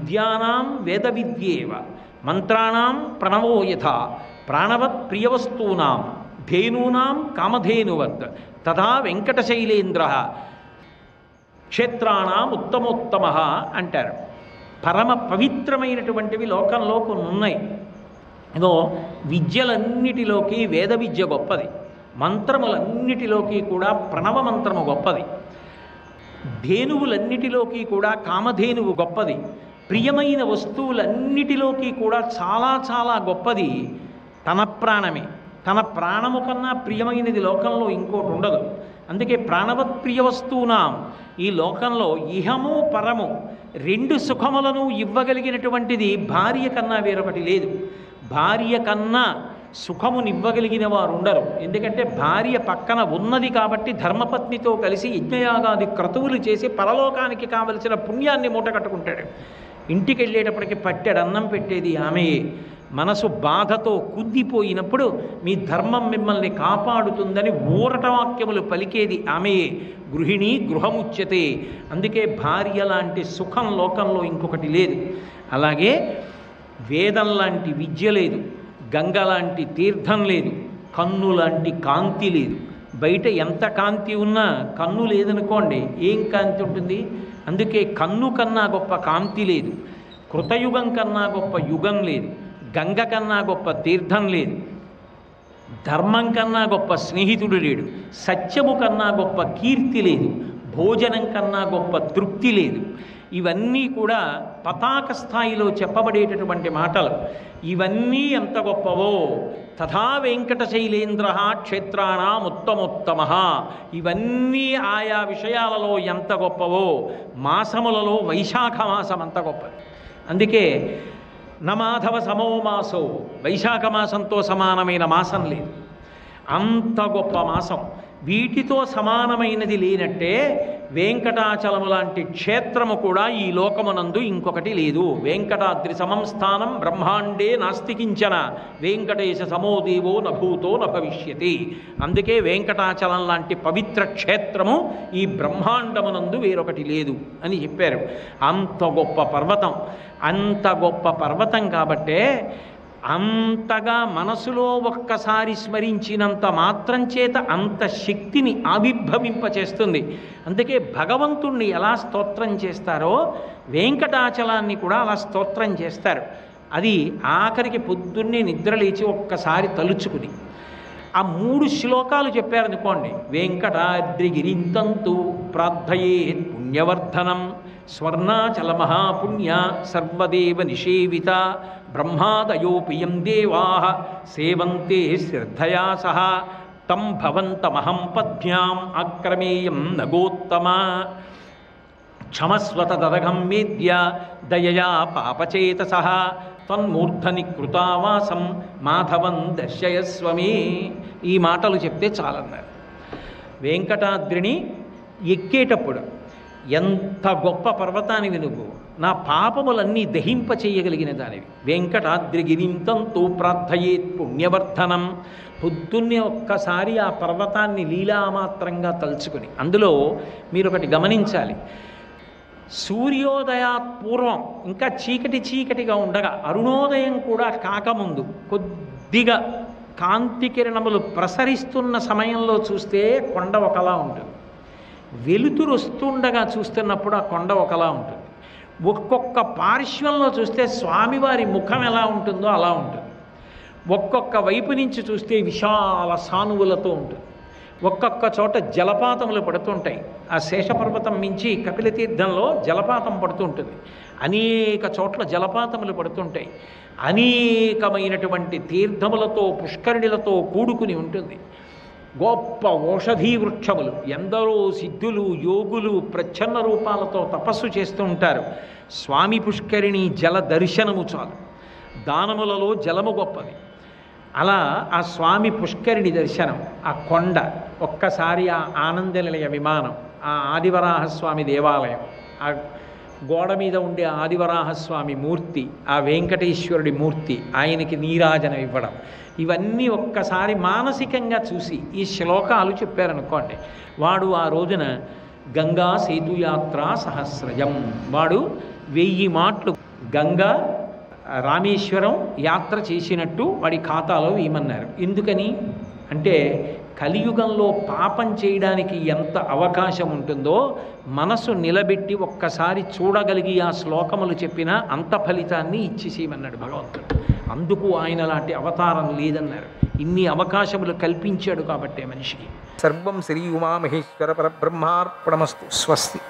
విద్యానాం వేద విద్యేవ మంత్రాణం ప్రణవో యథ ప్రాణవత్ ప్రియవస్తూనాం ధేనూనాం కామధేనువత్ తథా వెంకటశైలేంద్ర క్షేత్రాణం ఉత్తమోత్తమ అంటారు పరమ పవిత్రమైనటువంటివి లోకంలో కొన్ని ఉన్నాయి ఇదో విద్యలన్నిటిలోకి వేద విద్య గొప్పది మంత్రములన్నిటిలోకి కూడా ప్రణవ మంత్రము గొప్పది ధేనువులన్నిటిలోకి కూడా కామధేనువు గొప్పది ప్రియమైన వస్తువులన్నిటిలోకి కూడా చాలా చాలా గొప్పది తన ప్రాణమే తన ప్రాణము కన్నా ప్రియమైనది లోకంలో ఇంకోటి ఉండదు అందుకే ప్రాణవత్ ప్రియ వస్తువునాం ఈ లోకంలో ఇహము పరము రెండు సుఖములను ఇవ్వగలిగినటువంటిది భార్య కన్నా వేరొకటి లేదు భార్య కన్నా సుఖమునివ్వగలిగిన వారు ఉండరు ఎందుకంటే భార్య పక్కన ఉన్నది కాబట్టి ధర్మపత్నితో కలిసి యజ్ఞయాగాది క్రతువులు చేసి పరలోకానికి కావలసిన పుణ్యాన్ని మూట కట్టుకుంటాడు ఇంటికి వెళ్ళేటప్పటికి పట్టెడు అన్నం పెట్టేది ఆమెయే మనసు బాధతో కుద్దిపోయినప్పుడు మీ ధర్మం మిమ్మల్ని కాపాడుతుందని ఊరట వాక్యములు పలికేది ఆమెయే గృహిణి గృహముచ్యతే అందుకే భార్య లాంటి సుఖం లోకంలో ఇంకొకటి లేదు అలాగే వేదం లాంటి విద్య లేదు గంగ లాంటి తీర్థం లేదు కన్ను లాంటి కాంతి లేదు బయట ఎంత కాంతి ఉన్నా కన్ను లేదనుకోండి ఏం కాంతి ఉంటుంది అందుకే కన్ను కన్నా గొప్ప కాంతి లేదు కృతయుగం కన్నా గొప్ప యుగం లేదు గంగ కన్నా గొప్ప తీర్థం లేదు ధర్మం కన్నా గొప్ప స్నేహితుడు లేడు సత్యము కన్నా గొప్ప కీర్తి లేదు భోజనం కన్నా గొప్ప తృప్తి లేదు ఇవన్నీ కూడా పతాక స్థాయిలో చెప్పబడేటటువంటి మాటలు ఇవన్నీ ఎంత గొప్పవో తథా వెంకటశైలేంద్ర క్షేత్రాణం ఉత్తమోత్తమ ఇవన్నీ ఆయా విషయాలలో ఎంత గొప్పవో మాసములలో వైశాఖ మాసం అంత గొప్పది అందుకే నమాధవ సమో మాసో వైశాఖ మాసంతో సమానమైన మాసం లేదు అంత గొప్ప మాసం వీటితో సమానమైనది లేనట్టే వెంకటాచలము లాంటి క్షేత్రము కూడా ఈ లోకమునందు ఇంకొకటి లేదు వెంకటాద్రి సమం స్థానం బ్రహ్మాండే నాస్తికించన వెంకటేశ సమోదేవో నభూతో న భవిష్యతి అందుకే వెంకటాచలం లాంటి పవిత్ర క్షేత్రము ఈ బ్రహ్మాండమునందు వేరొకటి లేదు అని చెప్పారు అంత గొప్ప పర్వతం అంత గొప్ప పర్వతం కాబట్టే అంతగా మనసులో ఒక్కసారి స్మరించినంత మాత్రం చేత అంత శక్తిని ఆవిర్భవింపచేస్తుంది అందుకే భగవంతుణ్ణి ఎలా స్తోత్రం చేస్తారో వెంకటాచలాన్ని కూడా అలా స్తోత్రం చేస్తారు అది ఆఖరికి పొద్దున్నే నిద్రలేచి ఒక్కసారి తలుచుకుని ఆ మూడు శ్లోకాలు చెప్పారనుకోండి వెంకటాద్రిగిరింతంతు ప్రార్థయే పుణ్యవర్ధనం స్వర్ణాచల మహాపుణ్య సర్వదేవ నిషేవిత బ్రహ్మాదయోపియం దేవా సేవంతే శ్రద్ధయా సహ తం భవంతమహం పద్భ్యాం ఆక్రమేయం నగోత్తమ క్షమస్వతదరఘం వేద్య దయయా పాపచేతస తన్మూర్ధని కృతావాసం మాధవం దర్శయస్వమే ఈ మాటలు చెప్తే చాలన్నారు వెంకటాద్రిని ఎక్కేటప్పుడు ఎంత గొప్ప పర్వతానివి నువ్వు నా పాపములన్నీ దహింప చేయగలిగిన దానివి వెంకటాద్రిగిరింతంతో ప్రార్థయేత్ పుణ్యవర్ధనం పొద్దున్నే ఒక్కసారి ఆ పర్వతాన్ని లీలామాత్రంగా తలుచుకుని అందులో మీరు ఒకటి గమనించాలి సూర్యోదయాత్ పూర్వం ఇంకా చీకటి చీకటిగా ఉండగా అరుణోదయం కూడా కాకముందు కొద్దిగా కాంతి కిరణములు ప్రసరిస్తున్న సమయంలో చూస్తే కొండ ఒకలా ఉంటుంది వెలుతురు వస్తుండగా చూస్తున్నప్పుడు ఆ కొండ ఒకలా ఉంటుంది ఒక్కొక్క పార్శ్వంలో చూస్తే స్వామివారి ముఖం ఎలా ఉంటుందో అలా ఉంటుంది ఒక్కొక్క వైపు నుంచి చూస్తే విశాల సానువులతో ఉంటుంది ఒక్కొక్క చోట జలపాతములు పడుతుంటాయి ఆ శేషపర్వతం మించి కపిలతీర్థంలో జలపాతం పడుతుంటుంది అనేక చోట్ల జలపాతములు పడుతుంటాయి అనేకమైనటువంటి తీర్థములతో పుష్కరిణిలతో కూడుకుని ఉంటుంది గొప్ప ఔషధీ వృక్షములు ఎందరో సిద్ధులు యోగులు ప్రచ్ఛన్న రూపాలతో తపస్సు చేస్తూ ఉంటారు స్వామి పుష్కరిణి జల దర్శనము చాలు దానములలో జలము గొప్పది అలా ఆ స్వామి పుష్కరిణి దర్శనం ఆ కొండ ఒక్కసారి ఆ ఆనందనిలయ విమానం ఆ ఆదివరాహస్వామి దేవాలయం ఆ గోడ మీద ఉండే ఆదివరాహస్వామి మూర్తి ఆ వెంకటేశ్వరుడి మూర్తి ఆయనకి నీరాజనం ఇవ్వడం ఇవన్నీ ఒక్కసారి మానసికంగా చూసి ఈ శ్లోకాలు చెప్పారనుకోండి వాడు ఆ రోజున గంగా సేతుయాత్ర సహస్రజం వాడు వెయ్యి మాటలు గంగా రామేశ్వరం యాత్ర చేసినట్టు వాడి ఖాతాలో వేయమన్నారు ఎందుకని అంటే కలియుగంలో పాపం చేయడానికి ఎంత అవకాశం ఉంటుందో మనసు నిలబెట్టి ఒక్కసారి చూడగలిగి ఆ శ్లోకములు చెప్పినా అంత ఫలితాన్ని ఇచ్చేసేయమన్నాడు భగవంతుడు అందుకు ఆయన లాంటి అవతారం లేదన్నారు ఇన్ని అవకాశములు కల్పించాడు కాబట్టే మనిషికి సర్వం శ్రీ ఉమామహేశ్వర పరబ్రహ్మార్పణమస్తు స్వస్తి